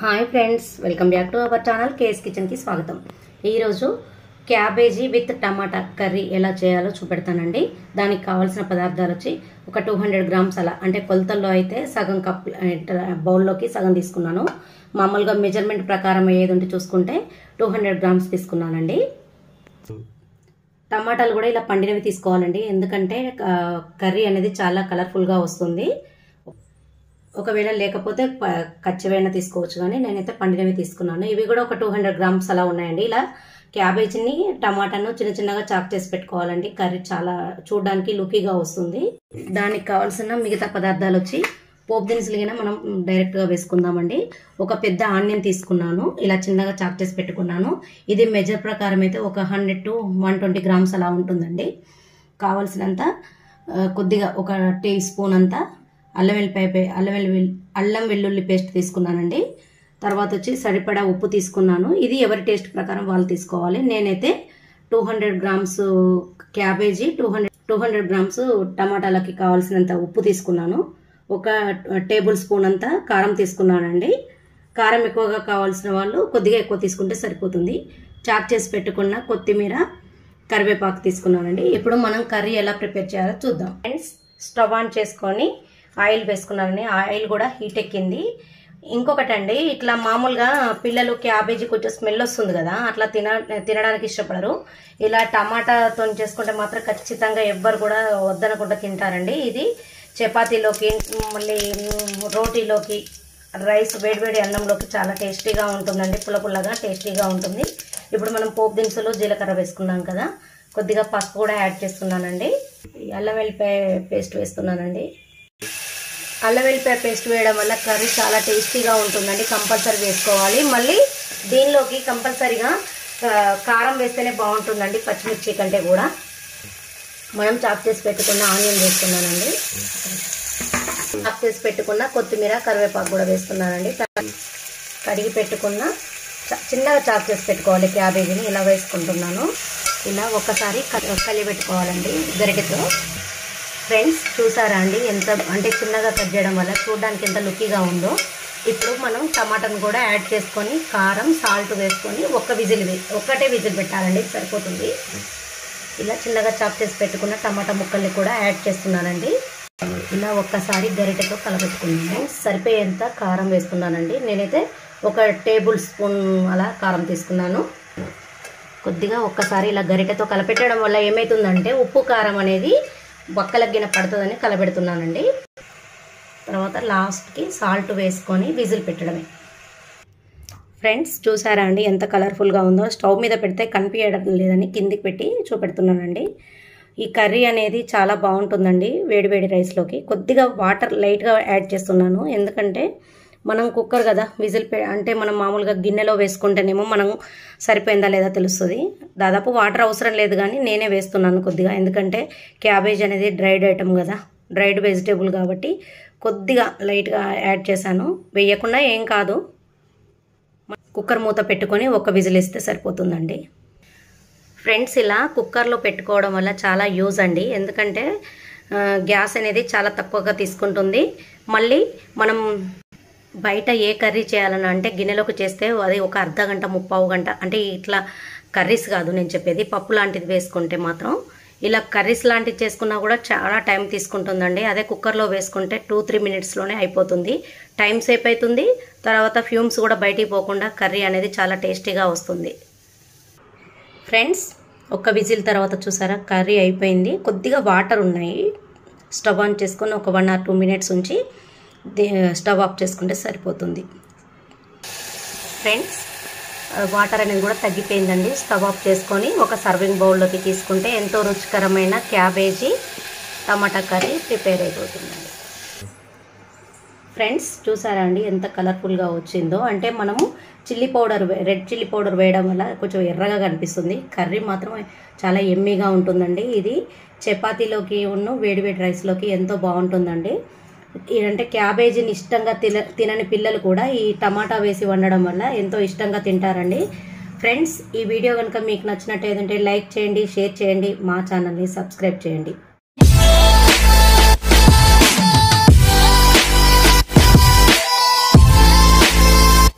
hi friends welcome back to our channel KS కిచెన్కి స్వాగతం ఈరోజు క్యాబేజీ విత్ టమాటా కర్రీ ఎలా చేయాలో చూపెడతానండి దానికి కావాల్సిన పదార్థాలు వచ్చి ఒక టూ హండ్రెడ్ గ్రామ్స్ అలా అంటే కొలతల్లో అయితే సగం కప్ బౌల్లోకి సగం తీసుకున్నాను మామూలుగా మెజర్మెంట్ ప్రకారం ఏది ఉంటే చూసుకుంటే టూ హండ్రెడ్ గ్రామ్స్ తీసుకున్నానండి టమాటాలు కూడా ఇలా పండినవి తీసుకోవాలండి ఎందుకంటే ఆ, కర్రీ అనేది చాలా కలర్ఫుల్గా వస్తుంది ఒకవేళ లేకపోతే ప- కచ్చివైనా తీసుకోవచ్చు కానీ నేనైతే పండినవి తీసుకున్నాను ఇవి కూడా ఒక టూ హండ్రెడ్ గ్రామ్స్ అలా ఉన్నాయండి ఇలా క్యాబేజీని టమాటాను చిన్న చిన్నగా చాక్ చేసి పెట్టుకోవాలండి కర్రీ చాలా చూడడానికి లుకీగా వస్తుంది దానికి కావాల్సిన మిగతా పదార్థాలు వచ్చి పోపు దినుసులు గిన మనం డైరెక్ట్గా వేసుకుందామండి ఒక పెద్ద ఆనియన్ తీసుకున్నాను ఇలా చిన్నగా చాక్ చేసి పెట్టుకున్నాను ఇది మెజర్ ప్రకారం అయితే ఒక hundred to one twenty grams అలా ఉంటుందండి కావాల్సినంత ఆ, కొద్దిగా ఒక టీ స్పూన్ అంతా అల్లం వెల్లిపాయ పే అల్లం వెల్లి అల్లం వెల్లుల్లి పేస్ట్ తీసుకున్నానండి తర్వాత వచ్చి సరిపడా ఉప్పు తీసుకున్నాను ఇది ఎవరి టేస్ట్ ప్రకారం వాళ్ళు తీసుకోవాలి నేనైతే two hundred grams cabbage two hundred two hundred grams టమాటాలకి కావాల్సినంత ఉప్పు తీసుకున్నాను ఒక టేబుల్ స్పూన్ అంతా కారం తీసుకున్నానండి కారం ఎక్కువగా కావాల్సిన వాళ్ళు కొద్దిగా ఎక్కువ తీసుకుంటే సరిపోతుంది చాక్ చేసి పెట్టుకున్న కొత్తిమీర కరివేపాకు తీసుకున్నానండి ఇప్పుడు మనం కర్రీ ఎలా ప్రిపేర్ చేయాలో చూద్దాం ఫ్రెండ్స్ స్టవ్ ఆన్ చేసుకొని ఆయిల్ వేసుకున్నానండి ఆయిల్ కూడా హీట్ ఎక్కింది ఇంకొకటి అండి ఇట్లా మామూలుగా పిల్లలు క్యాబేజీ కొంచెం స్మెల్ వస్తుంది కదా అట్లా తిన తినడానికి ఇష్టపడరు ఇలా టమాటాతో చేసుకుంటే మాత్రం ఖచ్చితంగా ఎవ్వరు కూడా వద్దనకుండా తింటారండి ఇది చపాతీలోకి మళ్ళీ రోటీలోకి రైస్ వేడివేడి అన్నంలోకి చాలా టేస్టీగా ఉంటుందండి పుల్ల పుల్లగా టేస్టీగా ఉంటుంది ఇప్పుడు మనం పోపు దినుసులు జీలకర్ర వేసుకున్నాం కదా కొద్దిగా పసుపు కూడా యాడ్ చేస్తున్నానండి ఈ అల్లం వెల్లిపాయ పేస్ట్ వేస్తున్నానండి అల్లం వెల్లిపాయ పేస్ట్ వేయడం వల్ల కర్రీ చాలా టేస్టీగా ఉంటుందండి కంపల్సరీ వేసుకోవాలి మళ్ళీ దీనిలోకి కంపల్సరీగా ఆ, కారం వేస్తేనే బాగుంటుందండి పచ్చిమిర్చి కంటే కూడా మనం చాప్ చేసి పెట్టుకున్న ఆనియన్ వేస్తున్నానండి చాప్ చేసి పెట్టుకున్న కొత్తిమీర కరివేపాకు కూడా వేస్తున్నానండి కడిగి పెట్టుకున్న చ- చిన్నగా చాప్ చేసి పెట్టుకోవాలి క్యాబేజీని ఇలా వేసుకుంటున్నాను ఇలా ఒక్కసారి క- కలిపెట్టుకోవాలండి గరిటెతో ఫ్రెండ్స్ చూసారా అండి ఎంత అంటే చిన్నగా కట్ చేయడం వల్ల చూడడానికి ఎంత లుక్కీగా ఉందో ఇప్పుడు మనం టమాటాను కూడా యాడ్ చేసుకొని కారం సాల్ట్ వేసుకొని ఒక్క విజిల్ వే ఒక్కటే విజిల్ పెట్టాలండి సరిపోతుంది ఇలా చిన్నగా చాప్ చేసి పెట్టుకున్న టమాటా ముక్కల్ని కూడా యాడ్ చేస్తున్నానండి ఇలా ఒక్కసారి గరిటెతో కలపెట్టుకున్నాను సరిపోయేంత కారం వేస్తున్నానండి నేనైతే ఒక టేబుల్ స్పూన్ అలా కారం తీసుకున్నాను కొద్దిగా ఒక్కసారి ఇలా గరిటెతో కలపెట్టడం వల్ల ఏమవుతుందంటే ఉప్పు కారం అనేది బక్కలగిన పడుతుందని కలపెడుతున్నానండి తర్వాత లాస్ట్కి సాల్ట్ వేసుకొని విజిల్ పెట్టడమే ఫ్రెండ్స్ చూసారా అండి ఎంత కలర్ఫుల్గా ఉందో స్టవ్ మీద పెడితే కనిపించడం లేదని కిందికి పెట్టి చూపెడుతున్నానండి ఈ కర్రీ అనేది చాలా బాగుంటుందండి వేడివేడి రైస్లోకి కొద్దిగా వాటర్ లైట్గా యాడ్ చేస్తున్నాను ఎందుకంటే మనం కుక్కర్ కదా విజిల్ పె అంటే మనం మామూలుగా గిన్నెలో వేసుకుంటేనేమో మనం సరిపోయిందా లేదా తెలుస్తుంది దాదాపు వాటర్ అవసరం లేదు కానీ నేనే వేస్తున్నాను కొద్దిగా ఎందుకంటే క్యాబేజ్ అనేది డ్రైడ్ ఐటమ్ కదా డ్రైడ్ వెజిటేబుల్ కాబట్టి కొద్దిగా లైట్గా యాడ్ చేశాను వేయకుండా ఏం కాదు కుక్కర్ మూత పెట్టుకొని ఒక విజిల్ ఇస్తే సరిపోతుందండి ఫ్రెండ్స్ ఇలా కుక్కర్లో పెట్టుకోవడం వల్ల చాలా యూజ్ అండి ఎందుకంటే ఆ, గ్యాస్ అనేది చాలా తక్కువగా తీసుకుంటుంది మళ్ళీ మనం బయట ఏ కర్రీ చేయాలన్నా అంటే గిన్నెలోకి చేస్తే అది ఒక అర్ధ గంట ముప్పావు గంట అంటే ఇట్లా కర్రీస్ కాదు నేను చెప్పేది పప్పు లాంటిది వేసుకుంటే మాత్రం ఇలా కర్రీస్ లాంటివి చేసుకున్నా కూడా చాలా టైం తీసుకుంటుందండి అదే కుక్కర్లో వేసుకుంటే టూ త్రీ మినిట్స్లోనే అయిపోతుంది టైం సేప్ అవుతుంది తర్వాత ఫ్యూమ్స్ కూడా బయటికి పోకుండా కర్రీ అనేది చాలా టేస్టీగా వస్తుంది ఫ్రెండ్స్ ఒక విజిల్ తర్వాత చూసారా కర్రీ అయిపోయింది కొద్దిగా వాటర్ ఉన్నాయి స్టవ్ ఆన్ చేసుకొని ఒక వన్ ఆర్ టూ మినిట్స్ ఉంచి ది- స్టవ్ ఆఫ్ చేసుకుంటే సరిపోతుంది ఫ్రెండ్స్ ఆ, వాటర్ అనేది కూడా తగ్గిపోయిందండి స్టవ్ ఆఫ్ చేసుకొని ఒక సర్వింగ్ బౌల్లోకి తీసుకుంటే ఎంతో రుచికరమైన క్యాబేజీ టమాటా కర్రీ ప్రిపేర్ అయిపోతుందండి ఫ్రెండ్స్ చూసారా అండి ఎంత కలర్ఫుల్గా వచ్చిందో అంటే మనము చిల్లీ పౌడర్ వే- రెడ్ చిల్లీ పౌడర్ వేయడం వల్ల కొంచెం ఎర్రగా కనిపిస్తుంది కర్రీ మాత్రం చాలా ఎమ్మీగా ఉంటుందండి ఇది చపాతీలోకి ఉన్న వేడివేడి రైస్లోకి ఎంతో బాగుంటుందండి ఈ అంటే క్యాబేజీని ఇష్టంగా తిన తినని పిల్లలు కూడా ఈ టమాటా వేసి వండడం వల్ల ఎంతో ఇష్టంగా తింటారండి ఫ్రెండ్స్ ఈ వీడియో కనుక మీకు నచ్చినట్టు ఏదంటే లైక్ చేయండి షేర్ చేయండి మా ఛానల్ని సబ్స్క్రైబ్ చేయండి